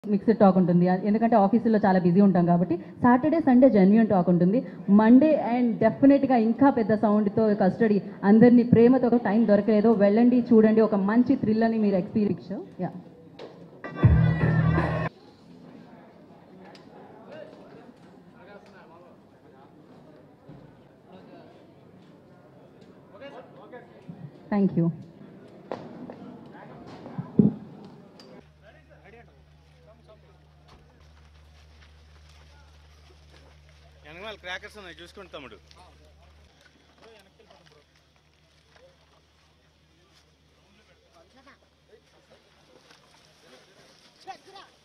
Mixed talk ఉంటుంది ఎందుకంటే ఆఫీసులో చాలా బిజీ ఉంటాం కాబట్టి సాటర్డే సండే జెన్యున్ టాక్ ఉంటుంది మండే అండ్ డెఫినెట్గా ఇంకా పెద్ద సౌండ్తో కస్టడీ అందరినీ ప్రేమతో టైం దొరకలేదో వెళ్ళండి చూడండి ఒక మంచి థ్రిల్ అని మీరు ఎక్స్పీరియన్స్ యా థ్యాంక్ యూ వెనకమాల క్రాకర్స్ ఉన్నాయి చూసుకోండి తమ్ముడు Check it out.